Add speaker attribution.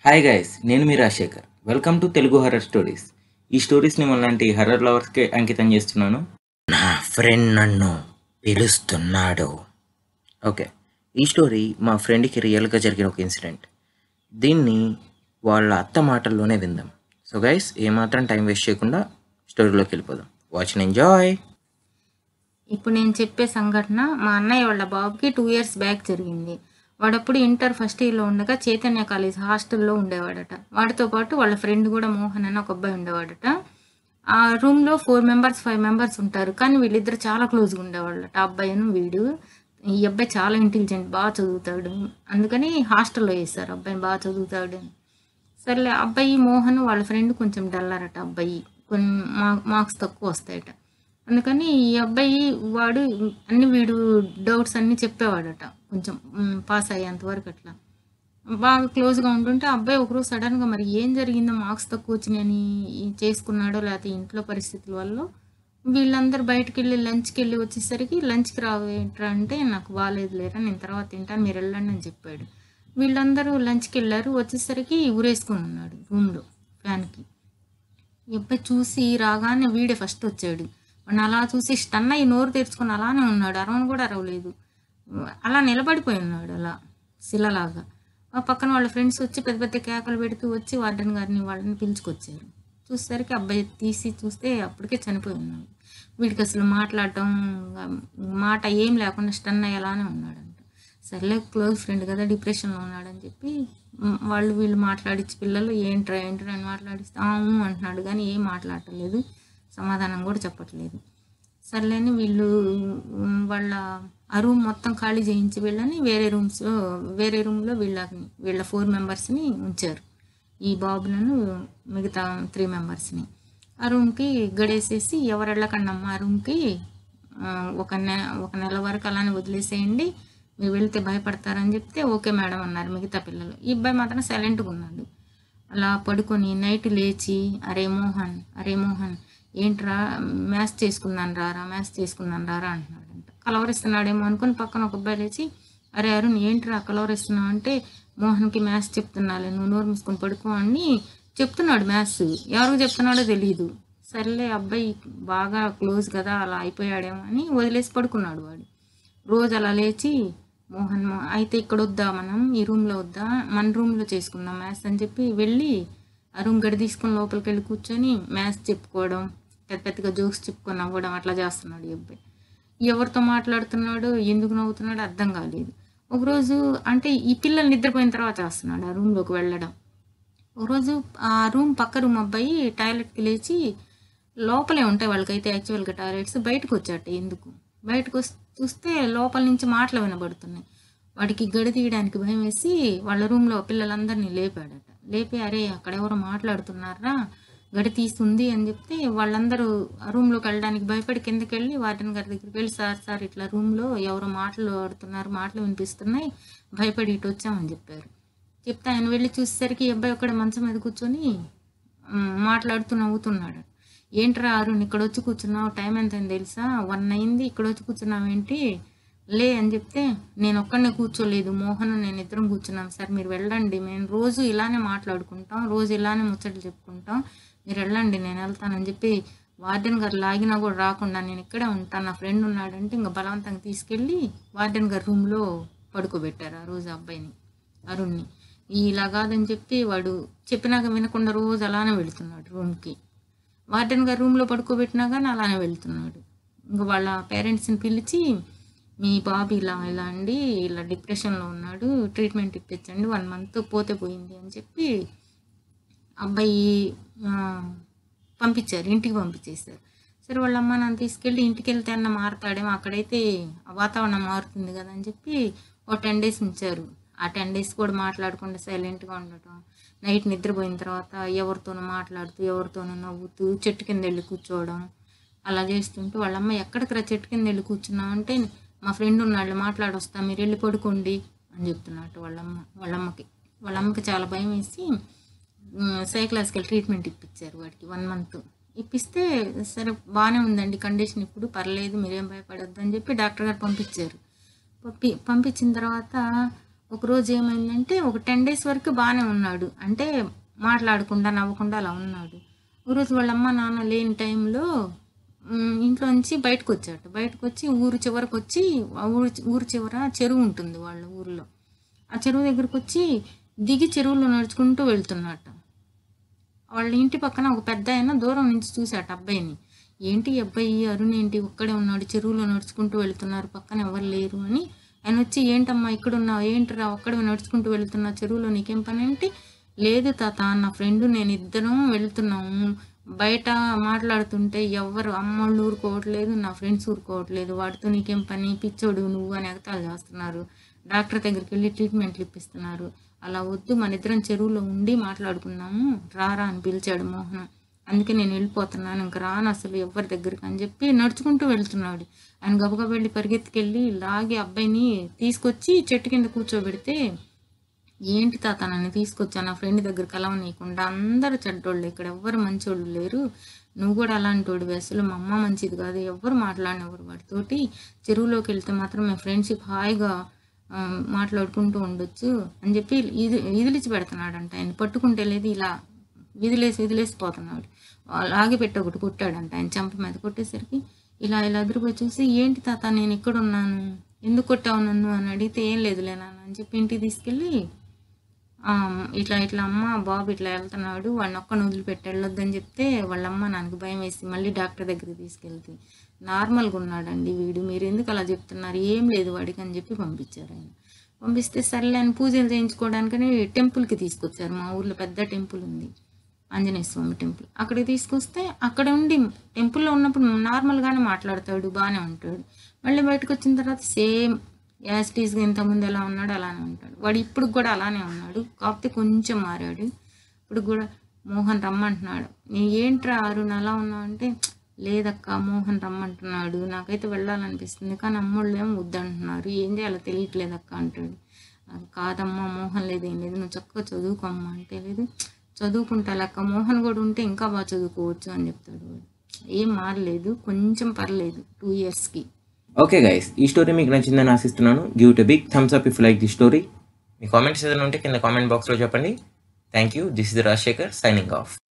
Speaker 1: hi guys నేను మీ Rajasekhar welcome to Telugu horror stories ఈ స్టోరీస్ని మనలాంటి హర్రర్ లవర్స్కే అంకితం చేస్తున్నాను
Speaker 2: నా ఫ్రెండ్ నన్ను పిలుస్తున్నాడు
Speaker 1: ఓకే ఈ స్టోరీ మా ఫ్రెండ్కి రియల్గా జరిగిన ఒక ఇన్సిడెంట్ దీన్ని వాళ్ళ అత్త మాటల్లోనే విందాం సో గైస్ ఏమాత్రం టైం వేస్ట్ చేయకుండా స్టోరీలోకి వెళ్ళిపోదాం వాచ్ అండ్ ఎంజాయ్
Speaker 3: ఇప్పుడు నేను చెప్పే సంఘటన మా అన్నయ్య వాళ్ళ బాబుకి టూ ఇయర్స్ బ్యాక్ జరిగింది వాడప్పుడు ఇంటర్ ఫస్ట్ ఇయర్లో ఉండగా చైతన్య కాలేజ్ హాస్టల్లో ఉండేవాడట వాడితో పాటు వాళ్ళ ఫ్రెండ్ కూడా మోహన్ అని ఒక అబ్బాయి ఉండేవాడట ఆ రూమ్లో ఫోర్ మెంబర్స్ ఫైవ్ మెంబర్స్ ఉంటారు కానీ వీళ్ళిద్దరు చాలా క్లోజ్గా ఉండేవాళ్ళట ఆ అబ్బాయి అని వీడు ఈ అబ్బాయి చాలా ఇంటెలిజెంట్ బాగా చదువుతాడు అందుకని హాస్టల్లో వేస్తారు అబ్బాయిని బాగా చదువుతాడు అని సర్లే అబ్బాయి మోహన్ వాళ్ళ ఫ్రెండ్ కొంచెం డల్లరట అబ్బాయి కొన్ని మార్క్స్ తక్కువ వస్తాయట అందుకని ఈ అబ్బాయి వాడు అన్ని వీడు డౌట్స్ అన్ని చెప్పేవాడట కొంచెం మ్, పాస్ అయ్యేంత వరకు అట్లా బాగా క్లోజ్గా ఉంటుంటే ఆ అబ్బాయి ఒకరోజు సడన్గా మరి ఏం జరిగిందో మార్క్స్ తక్కువ వచ్చినాయని చేసుకున్నాడో లేకపోతే ఇంట్లో పరిస్థితుల వల్ల వీళ్ళందరూ బయటకు వెళ్ళి లంచ్కి వెళ్ళి వచ్చేసరికి లంచ్కి రావేంట్రా అంటే నాకు బాగాలేదు లేరా నేను తర్వాత తింటాను మీరు వెళ్ళండి అని చెప్పాడు వీళ్ళందరూ లంచ్కి వెళ్ళారు వచ్చేసరికి ఊరేసుకొని ఉన్నాడు రూమ్లో ఫ్యాన్కి ఈ అబ్బాయి చూసి రాగానే వీడే ఫస్ట్ వచ్చాడు వాడిని అలా చూసి స్టన్ అయ్యి నోరు తెరుచుకొని అలానే ఉన్నాడు అరవను కూడా అరవలేదు అలా నిలబడిపోయి ఉన్నాడు అలా శిలలాగా ఆ పక్కన వాళ్ళ ఫ్రెండ్స్ వచ్చి పెద్ద పెద్ద కేకలు పెడుతూ వచ్చి వార్డెన్ గారిని వాళ్ళని పిలుచుకొచ్చారు చూసేసరికి అబ్బాయి తీసి చూస్తే అప్పటికే చనిపోయి ఉన్నాడు వీడికి అసలు మాట్లాడటం ఇంకా మాట ఏం లేకుండా స్టన్ అయ్యి అలానే ఉన్నాడంట సర్లే క్లోజ్ ఫ్రెండ్ కదా డిప్రెషన్లో ఉన్నాడని చెప్పి మ్, వాళ్ళు వీళ్ళు మాట్లాడించి పిల్లలు ఏంట్రా ఏంట్రా అని మాట్లాడిస్తే అవును అంటున్నాడు కానీ ఏం మాట్లాడటలేదు సమాధానం కూడా చెప్పట్లేదు సర్లేని వీళ్ళు మ్, వాళ్ళ ఆ రూమ్ మొత్తం ఖాళీ చేయించి వీళ్ళని వేరే రూమ్స్లో వేరే రూమ్లో వీళ్ళని వీళ్ళ ఫోర్ మెంబర్స్ని ఉంచారు ఈ బాబులను మిగతా త్రీ మెంబర్స్ని ఆ రూమ్కి గడేసేసి ఎవరు వెళ్ళకండమ్మా ఆ రూమ్కి ఆ, ఒక నె ఒక నెల వరకు అలానే వదిలేసేయండి మీరు వెళ్తే భయపడతారని చెప్తే ఓకే మేడం అన్నారు మిగతా పిల్లలు ఈ అబ్బాయి మాత్రం సైలెంట్గా ఉన్నాడు అలా పడుకొని నైట్ లేచి అరే మోహన్ అరే మోహన్ ఏంట్రా మ్యాథ్స్ చేసుకున్నాను రారా మ్యాథ్స్ చేసుకున్నాను రారా అంటున్నాడంట కలవరిస్తున్నాడేమో అనుకుని పక్కన ఒక అబ్బాయి లేచి అరే అరుణ్ ఏంట్రా కలవరిస్తున్నావు అంటే మోహన్కి మ్యాథ్స్ చెప్తున్నాలే నువ్వు నోరు మూసుకొని పడుకో అని చెప్తున్నాడు మ్యాథ్స్ ఎవరికి చెప్తున్నాడో తెలియదు సర్లే అబ్బాయి బాగా క్లోజ్ కదా అలా అయిపోయాడేమో అని వదిలేసి పడుకున్నాడు వాడు రోజు అలా లేచి మోహన్ మో- అయితే ఇక్కడ వద్దా మనం ఈ రూమ్లో వద్దా మన రూమ్లో చేసుకుందాం మ్యాథ్స్ అని చెప్పి వెళ్ళి ఆ రూమ్ గడి తీసుకొని లోపలికి వెళ్ళి కూర్చొని మ్యాథ్స్ చెప్పుకోవడం పెద్ద పెద్దగా జోక్స్ చెప్పుకొని నవ్వడం అట్లా చేస్తున్నాడు ఈ అబ్బాయి ఎవరితో మాట్లాడుతున్నాడు ఎందుకు నవ్వుతున్నాడు అర్థం కాలేదు ఒకరోజు అంటే ఈ పిల్లలు నిద్రపోయిన తర్వాత చేస్తున్నాడు ఆ రూమ్లోకి వెళ్ళడం ఒకరోజు ఆ రూమ్ పక్క రూమ్ అబ్బాయి టాయిలెట్కి లేచి లోపలే ఉంటాయి వాళ్ళకైతే యాక్చువల్గా టాయిలెట్స్ బయటకు వచ్చాట ఎందుకు బయటకు వస్- చూస్తే లోపల నుంచి మాటలు వినబడుతున్నాయి వాడికి గడి తీయడానికి భయం వేసి వాళ్ళ రూమ్లో పిల్లలందరినీ లేపాడట లేపి అరే అక్కడ ఎవరో మాట్లాడుతున్నారా గడి తీస్తుంది అని చెప్తే వాళ్ళందరూ ఆ రూమ్లోకి వెళ్ళడానికి భయపడి కిందకి వెళ్ళి వార్డెన్ గారి దగ్గరికి వెళ్ళి సార్ సార్ ఇట్లా రూమ్లో ఎవరో మాటలు ఆడుతున్నారు మాటలు వినిపిస్తున్నాయి భయపడి ఇటు వచ్చామని చెప్పారు చెప్తే ఆయన వెళ్ళి చూసేసరికి ఈ అబ్బాయి ఒక్కడ మంచం మీద కూర్చొని మ్, మాట్లాడుతూ నవ్వుతున్నాడు ఏంట్రా అరుణ్ ఇక్కడ వచ్చి కూర్చున్నావు టైం ఎంత అయింది తెలుసా వన్ అయింది ఇక్కడ వచ్చి కూర్చున్నావు ఏంటి లే అని చెప్తే నేను ఒక్కడనే కూర్చోలేదు మోహన్ నేను ఇద్దరం కూర్చున్నాం సార్ మీరు వెళ్ళండి మేము రోజు ఇలానే మాట్లాడుకుంటాం రోజు ఇలానే ముచ్చట్లు చెప్పుకుంటాం మీరు వెళ్ళండి నేను వెళ్తానని చెప్పి వార్డెన్ గారు లాగినా కూడా రాకుండా నేను ఇక్కడే ఉంటాను నా ఫ్రెండ్ ఉన్నాడంటే ఇంకా బలవంతంగా తీసుకెళ్ళి వార్డెన్ గారి రూమ్లో పడుకోబెట్టారు ఆ రోజు ఆ అబ్బాయిని అరుణ్ని ఇలా కాదని చెప్పి వాడు చెప్పినాక వినకుండా రోజు అలానే వెళుతున్నాడు రూమ్కి వార్డెన్ గారు రూమ్లో పడుకోబెట్టినా కానీ అలానే వెళ్తున్నాడు ఇంకా వాళ్ళ పేరెంట్స్ని పిలిచి మీ బాబు ఇలా ఇలా అండి ఇలా డిప్రెషన్లో ఉన్నాడు ట్రీట్మెంట్ ఇప్పించండి వన్ మంత్ పోతే పోయింది అని చెప్పి అబ్బాయి ఆ, పంపించారు ఇంటికి పంపించేశారు సరే వాళ్ళ అమ్మ నన్ను తీసుకెళ్ళి ఇంటికి వెళ్తే అన్న మారుతాడేమో అక్కడైతే ఆ వాతావరణం మారుతుంది కదా అని చెప్పి ఓ టెన్ డేస్ ఉంచారు ఆ టెన్ డేస్ కూడా మాట్లాడకుండా సైలెంట్గా ఉండటం నైట్ నిద్రపోయిన తర్వాత ఎవరితోనో మాట్లాడుతూ ఎవరితోనో నవ్వుతూ చెట్టు కింద వెళ్ళి కూర్చోవడం అలా చేస్తుంటే వాళ్ళ అమ్మ ఎక్కడికి రా చెట్టు కింద వెళ్ళి కూర్చున్నావు అంటే మా ఫ్రెండ్ ఉన్నాళ్ళు మాట్లాడొస్తా మీరు వెళ్ళి పడుకోండి అని చెప్తున్నట్టు వాళ్ళమ్మ వాళ్ళమ్మకి వాళ్ళమ్మకి చాలా భయం వేసి సైకలాజికల్ ట్రీట్మెంట్ ఇప్పించారు వాడికి వన్ మంత్ ఇప్పిస్తే సరే బాగానే ఉందండి కండిషన్ ఇప్పుడు పర్లేదు మీరేం భయపడొద్దు అని చెప్పి డాక్టర్ గారు పంపించారు పంపి పంపించిన తర్వాత ఒకరోజు ఏమైందంటే ఒక టెన్ డేస్ వరకు బాగానే ఉన్నాడు అంటే మాట్లాడకుండా నవ్వకుండా అలా ఉన్నాడు ఒకరోజు వాళ్ళ అమ్మ నాన్న లేని టైంలో ఉమ్, ఇంట్లో నుంచి బయటకు వచ్చాట బయటకు వచ్చి ఊరు చివరకు వచ్చి ఆ ఊరు ఊరు చివర చెరువు ఉంటుంది వాళ్ళ ఊర్లో ఆ చెరువు దగ్గరకు వచ్చి దిగి చెరువులో నడుచుకుంటూ వెళ్తున్నట్ట వాళ్ళ ఇంటి పక్కన ఒక పెద్ద ఆయన దూరం నుంచి చూశాట అబ్బాయిని ఏంటి ఈ అబ్బాయి అరుణ్ ఏంటి ఒక్కడే ఉన్నాడు చెరువులో నడుచుకుంటూ వెళ్తున్నారు పక్కన ఎవరు లేరు అని ఆయన వచ్చి ఏంటమ్మా ఇక్కడ ఉన్నావు ఏంటిరా ఒక్కడే నడుచుకుంటూ వెళ్తున్నా చెరువులో నీకేం పని ఏంటి లేదు తాత నా ఫ్రెండ్ నేను ఇద్దరం వెళ్తున్నాము బయట మాట్లాడుతుంటే ఎవరు అమ్మోళ్ళు ఊరుకోవట్లేదు నా ఫ్రెండ్స్ ఊరుకోవట్లేదు వాడితో నీకేం పని పిచ్చోడు నువ్వు అని ఎగతాలు చేస్తున్నారు డాక్టర్ దగ్గరికి వెళ్ళి ట్రీట్మెంట్లు ఇప్పిస్తున్నారు అలా వద్దు మన ఇద్దరం చెరువులో ఉండి మాట్లాడుకున్నాము రారా అని పిలిచాడు మోహన్ అందుకే నేను వెళ్ళిపోతున్నాను ఇంక రాను అసలు ఎవరి దగ్గరికి అని చెప్పి నడుచుకుంటూ వెళ్తున్నాడు ఆయన గబగబా వెళ్ళి పరిగెత్తుకెళ్ళి లాగి అబ్బాయిని తీసుకొచ్చి చెట్టు కింద కూర్చోబెడితే ఏంటి తాత నన్ను తీసుకొచ్చా నా ఫ్రెండ్ దగ్గర కలవనీయకుండా అందరూ చెడ్డోళ్ళు ఇక్కడ ఎవ్వరు మంచోళ్ళు లేరు నువ్వు కూడా అలాంటి వాడివి అసలు మా అమ్మ మంచిది కాదు ఎవ్వరు మాట్లాడినవ్వరు వాడితోటి చెరువులోకి వెళ్తే మాత్రం మేము ఫ్రెండ్షిప్ హాయిగా ఆ, మాట్లాడుకుంటూ ఉండొచ్చు అని చెప్పి ఇది ఇదిలిచి పెడుతున్నాడంట ఆయన పట్టుకుంటే లేదు ఇలా విదిలేసి విదిలేసి పోతున్నాడు లాగి పెట్టి ఒకటి కొట్టాడంట ఆయన చంప మీద కొట్టేసరికి ఇలా ఇలా ఎదురుపోయి చూసి ఏంటి తాత నేను ఇక్కడ ఉన్నాను ఎందుకు కొట్టావు నన్ను అని అడిగితే ఏం లేదులే నాన్న అని చెప్పి ఇంటికి తీసుకెళ్ళి ఆ, ఇట్లా ఇట్లా అమ్మ బాబు ఇట్లా వెళ్తున్నాడు వాడిని ఒక్కని వదిలిపెట్టి వెళ్ళొద్దని చెప్తే వాళ్ళ అమ్మ నాకు భయం వేసి మళ్ళీ డాక్టర్ దగ్గరికి తీసుకెళ్తే నార్మల్గా ఉన్నాడండి వీడు మీరు ఎందుకు అలా చెప్తున్నారు ఏం లేదు వాడికి అని చెప్పి పంపించారు ఆయన పంపిస్తే సర్లే అని పూజలు చేయించుకోవడానికని టెంపుల్కి తీసుకొచ్చారు మా ఊర్లో పెద్ద టెంపుల్ ఉంది ఆంజనేయ స్వామి టెంపుల్ అక్కడికి తీసుకొస్తే అక్కడ ఉండి టెంపుల్లో ఉన్నప్పుడు నార్మల్గానే మాట్లాడతాడు బాగానే ఉంటాడు మళ్ళీ బయటకు వచ్చిన తర్వాత సేమ్ యాస్టీస్గా ఇంతకుముందు ఎలా ఉన్నాడు అలానే ఉంటాడు వాడు ఇప్పుడు కూడా అలానే ఉన్నాడు కాకపోతే కొంచెం మారాడు ఇప్పుడు కూడా మోహన్ రమ్మంటున్నాడు నీ ఏంట్రా అరుణ్ అలా ఉన్నావు అంటే లేదక్క మోహన్ రమ్మంటున్నాడు నాకైతే వెళ్ళాలనిపిస్తుంది కానీ అమ్మోళ్ళు ఏమో వద్దంటున్నారు ఏం చేయాలో తెలియట్లేదక్క అంటాడు నాకు కాదమ్మా మోహన్ లేదు ఏం లేదు నువ్వు చక్కగా చదువుకోమ్మా అంటే లేదు చదువుకుంటా లెక్క మోహన్ కూడా ఉంటే ఇంకా బాగా చదువుకోవచ్చు అని చెప్తాడు వాడు ఏం మారలేదు కొంచెం పర్లేదు టూ ఇయర్స్కి
Speaker 1: ఓకే గైస్ ఈ స్టోరీ మీకు నచ్చిందని ఆశిస్తున్నాను give two big thumbs up if like the story మీ కామెంట్స్ ఏదైనా ఉంటే కింద కామెంట్ బాక్స్లో చెప్పండి thank you this is Rajasekhar signing of